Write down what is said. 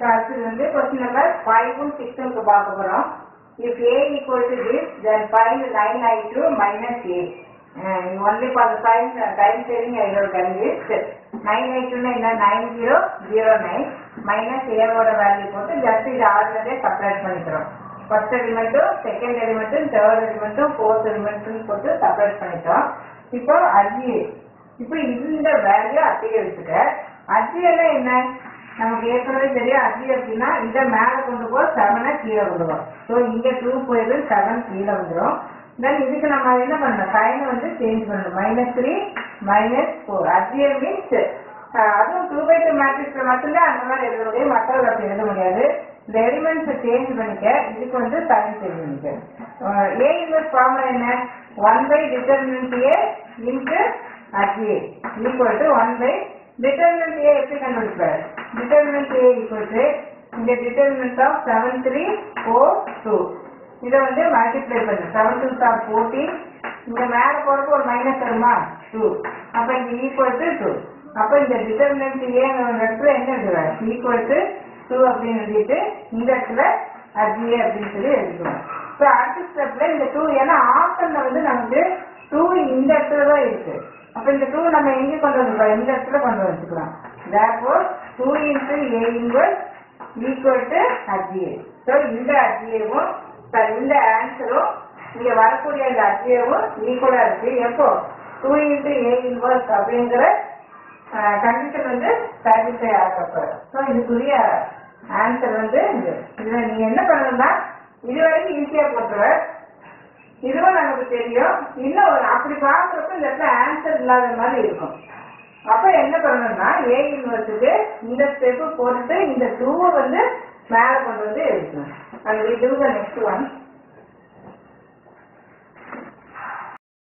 so அடுத்தது வந்து question number ஃபைவும் சிக்ஸுக்கு பார்க்க போகிறோம் if A equal to this then five nine I two minus A only for the time time saving I will done this nine I டூனா என்ன nine zero zero nine minus ஏவோட value போட்டு just இது ஆர்டரே separate பண்ணிக்கிறோம் first எலிமெண்ட்டும் second எலிமெண்ட்டும் third எலிமெண்ட்டும் ஃபோர்த் எலிமெண்ட்டும் போட்டு செப்பரேட் பண்ணிட்டோம் இப்போ அஜி இப்போ இந்த வேல்யூ அப்படியே வச்சுக்க அஜியெல்லாம் என்ன நமக்கு ஏற்கனவே தெரியும் அஜி அப்படின்னா இதை மேலே கொண்டு போ செவனை கீழே கொண்டு போ ஸோ இங்கே டூ போயிடு செவன் கீழே வந்துடும் தென் இதுக்கு நம்ம என்ன பண்ணணும் சைனை வந்து சேஞ்ச் பண்ணணும் மைனஸ் த்ரீ மைனஸ் ஃபோர் அஜிய மீன்ஸ் அதுவும் டூ பை டூ மேட்ரிக்ஸில் மட்டும்தான் அந்த மாதிரி எழுத முடியும் மற்றவர்கள் அப்படி எழுத முடியாது இந்த எலிமெண்ட்ஸை சேஞ்ச் பண்ணிக்க இதுக்கு வந்து சைன் சேஞ்ச் பண்ணிக்க ஏ இன்வெர்ஸ் ஃபார்முலா என்ன one by determinant A into adj A equal to one by determinant A எப்படி கண்டுபிடிப்பார் டிட்டர்மினன்ட் ஏ ஈக்குவல் டு இந்த determinant of seven three four two இதை வந்து மல்டிப்ளை பண்ணு செவன் டூ சார் ஃபோர்டீன் இங்க மேல போறதுக்கு ஒரு மைனஸ் வருமா டூ அப்ப இங்க ஈக்குவல் டு டூ அப்ப இந்த டிட்டர்மினன்ட் ஏ இடத்துல என்ன எழுதுவேன் ஈக்குவல் டு டூ அப்படின்னு எழுதிட்டு இந்த இடத்துல அஜிஏ அப்படின்னு சொல்லி எழுதிக்குவேன் ஸோ அடுத்த ஸ்டெப்ல இந்த டூ ஏன்னா ஆப்ஷன்ல வந்து நமக்கு டூ இந்த இடத்துல தான் இருக்கு அப்ப இந்த டூ நம்ம எங்க கொண்டு வந்துருக்கோம் இந்த இடத்துல கொண்டு வந்துக்கலாம் therefore two into A inverse equal to adj A so இந்த அஜிஏவும் சாரி இந்த ஆன்சரும் இங்க வரக்கூடிய இந்த அஜிஏவும் ஈக்குவலா இருக்கு எப்போ டூ இன்ட்டு ஏ இன்வர்ஸ் அப்படிங்கிற கண்டிஷன் வந்து சாட்டிஸ்ஃபை ஆகப்போ ஸோ இதுக்குரிய ஆன்சர் வந்து இது இதுல நீங்க என்ன பண்ணணும்னா இது வரைக்கும் ஈஸியா போட்டுருவேன் இதுவும் நமக்கு தெரியும் இன்னும் ஒரு அப்படி பார்க்குறப்ப இந்த இடத்துல ஆன்சர் இல்லாத மாதிரி இருக்கும் அப்ப என்ன பண்ணணும்னா ஏ யூனிவர்ஸுக்கு இந்த ஸ்டெப்பு போட்டுட்டு இந்த டூவை வந்து மேலே கொண்டு வந்து எழுதணும் அது we do the next one